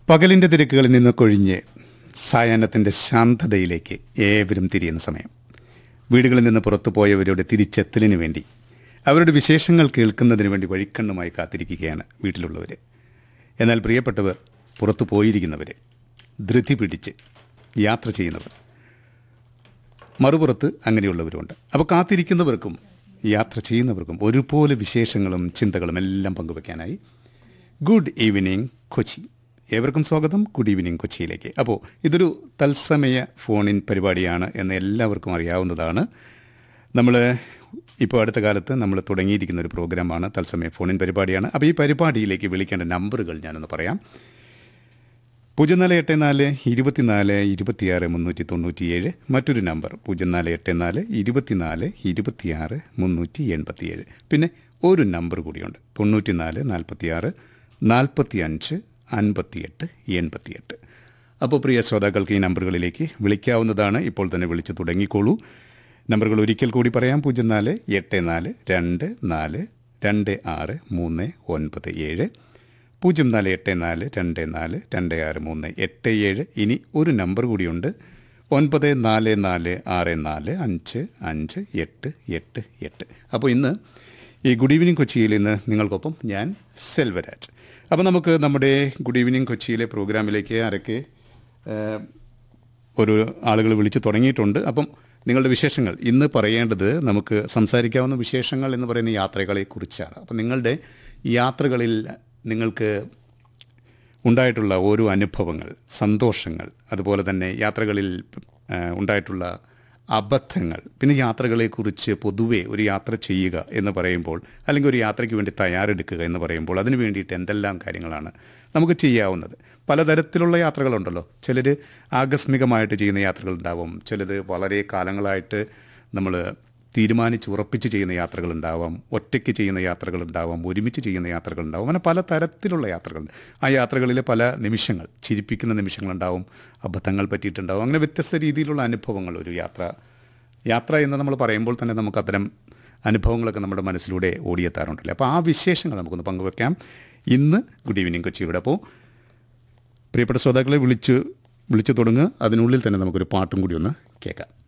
പകലിൻ്റെ തിരക്കുകളിൽ നിന്ന് കൊഴിഞ്ഞ് സായാഹ്നത്തിൻ്റെ ശാന്തതയിലേക്ക് ഏവരും തിരിയുന്ന സമയം വീടുകളിൽ നിന്ന് പുറത്തു പോയവരുടെ തിരിച്ചെത്തലിന് വേണ്ടി അവരുടെ വിശേഷങ്ങൾ കേൾക്കുന്നതിന് വേണ്ടി വഴിക്കണ്ണുമായി കാത്തിരിക്കുകയാണ് വീട്ടിലുള്ളവർ എന്നാൽ പ്രിയപ്പെട്ടവർ പുറത്തു പോയിരിക്കുന്നവർ ധൃതി പിടിച്ച് യാത്ര ചെയ്യുന്നവർ മറുപുറത്ത് അങ്ങനെയുള്ളവരുണ്ട് അപ്പോൾ കാത്തിരിക്കുന്നവർക്കും യാത്ര ചെയ്യുന്നവർക്കും ഒരുപോലെ വിശേഷങ്ങളും ചിന്തകളും എല്ലാം പങ്കുവയ്ക്കാനായി ഗുഡ് ഈവനിങ് കൊച്ചി ഏവർക്കും സ്വാഗതം ഗുഡ് ഈവനിങ് കൊച്ചിയിലേക്ക് അപ്പോൾ ഇതൊരു തത്സമയ ഫോണിൻ പരിപാടിയാണ് എന്ന് എല്ലാവർക്കും അറിയാവുന്നതാണ് നമ്മൾ ഇപ്പോൾ അടുത്ത കാലത്ത് നമ്മൾ തുടങ്ങിയിരിക്കുന്ന ഒരു പ്രോഗ്രാമാണ് തത്സമയ ഫോണിൻ പരിപാടിയാണ് അപ്പോൾ ഈ പരിപാടിയിലേക്ക് വിളിക്കേണ്ട നമ്പറുകൾ ഞാനൊന്ന് പറയാം പൂജ്യം നാല് എട്ട് നാല് ഇരുപത്തിനാല് ഇരുപത്തിയാറ് മുന്നൂറ്റി തൊണ്ണൂറ്റിയേഴ് മറ്റൊരു നമ്പർ പൂജ്യം നാല് എട്ട് നാല് ഇരുപത്തിനാല് ഇരുപത്തിയാറ് മുന്നൂറ്റി എൺപത്തിയേഴ് പിന്നെ ഒരു നമ്പർ കൂടിയുണ്ട് തൊണ്ണൂറ്റിനാല് നാൽപ്പത്തിയാറ് നാൽപ്പത്തി അഞ്ച് അൻപത്തിയെട്ട് എൺപത്തിയെട്ട് അപ്പോൾ പ്രിയ ശ്രോതാക്കൾക്ക് ഈ നമ്പറുകളിലേക്ക് വിളിക്കാവുന്നതാണ് ഇപ്പോൾ തന്നെ വിളിച്ചു തുടങ്ങിക്കോളൂ നമ്പറുകൾ ഒരിക്കൽ കൂടി പറയാം പൂജ്യം നാല് എട്ട് നാല് രണ്ട് നാല് രണ്ട് ആറ് മൂന്ന് ഒൻപത് ഏഴ് പൂജ്യം നാല് എട്ട് നാല് രണ്ട് നാല് രണ്ട് ആറ് മൂന്ന് എട്ട് ഏഴ് ഇനി ഒരു നമ്പർ കൂടിയുണ്ട് ഒൻപത് നാല് നാല് ആറ് നാല് അഞ്ച് അഞ്ച് എട്ട് എട്ട് എട്ട് അപ്പോൾ ഇന്ന് ഈ ഗുഡ് ഈവനിങ് കൊച്ചിയിൽ ഇന്ന് നിങ്ങൾക്കൊപ്പം ഞാൻ സെൽവരാജ് അപ്പോൾ നമുക്ക് നമ്മുടെ ഗുഡ് ഈവനിങ് കൊച്ചിയിലെ പ്രോഗ്രാമിലേക്ക് ആരൊക്കെ ഏഹ്, ഒരു ആളുകൾ വിളിച്ച് തുടങ്ങിയിട്ടുണ്ട് അപ്പം നിങ്ങളുടെ വിശേഷങ്ങൾ ഇന്ന് പറയേണ്ടത് നമുക്ക് സംസാരിക്കാവുന്ന വിശേഷങ്ങൾ എന്ന് പറയുന്ന യാത്രകളെക്കുറിച്ചാണ് അപ്പം നിങ്ങളുടെ യാത്രകളിൽ നിങ്ങൾക്ക് ഉണ്ടായിട്ടുള്ള ഓരോ അനുഭവങ്ങൾ സന്തോഷങ്ങൾ അതുപോലെ തന്നെ യാത്രകളിൽ ആ, ഉണ്ടായിട്ടുള്ള അബദ്ധങ്ങൾ പിന്നെ യാത്രകളെക്കുറിച്ച് പൊതുവെ ഒരു യാത്ര ചെയ്യുക എന്ന് പറയുമ്പോൾ അല്ലെങ്കിൽ ഒരു യാത്രയ്ക്ക് വേണ്ടി തയ്യാറെടുക്കുക എന്ന് പറയുമ്പോൾ അതിന് വേണ്ടിയിട്ട് എന്തെല്ലാം കാര്യങ്ങളാണ് നമുക്ക് ചെയ്യാവുന്നത് പലതരത്തിലുള്ള യാത്രകളുണ്ടല്ലോ ചിലർ ആകസ്മികമായിട്ട് ചെയ്യുന്ന യാത്രകളുണ്ടാവും ചിലത് വളരെ കാലങ്ങളായിട്ട് നമ്മൾ തീരുമാനിച്ച് ഉറപ്പിച്ച് ചെയ്യുന്ന യാത്രകളുണ്ടാവാം ഒറ്റയ്ക്ക് ചെയ്യുന്ന യാത്രകളുണ്ടാവാം ഒരുമിച്ച് ചെയ്യുന്ന യാത്രകളുണ്ടാവും അങ്ങനെ പല തരത്തിലുള്ള യാത്രകളുണ്ട് ആ യാത്രകളിലെ പല നിമിഷങ്ങൾ ചിരിപ്പിക്കുന്ന നിമിഷങ്ങളുണ്ടാവും അബദ്ധങ്ങൾ പറ്റിയിട്ടുണ്ടാവും അങ്ങനെ വ്യത്യസ്ത രീതിയിലുള്ള അനുഭവങ്ങൾ ഒരു യാത്ര യാത്ര എന്ന് നമ്മൾ പറയുമ്പോൾ തന്നെ നമുക്ക് അത്തരം അനുഭവങ്ങളൊക്കെ നമ്മുടെ മനസ്സിലൂടെ ഓടിയെത്താറുണ്ടല്ലോ അപ്പോൾ ആ വിശേഷങ്ങൾ നമുക്കൊന്ന് പങ്കുവെക്കാം ഇന്ന് ഗുഡ് ഈവനിങ് കൊച്ചിയുടെ അപ്പോൾ പ്രിയപ്പെട്ട ശ്രോതാക്കളെ വിളിച്ച് വിളിച്ചു തുടങ്ങുക അതിനുള്ളിൽ തന്നെ നമുക്കൊരു പാട്ടും കൂടി ഒന്ന് കേൾക്കാം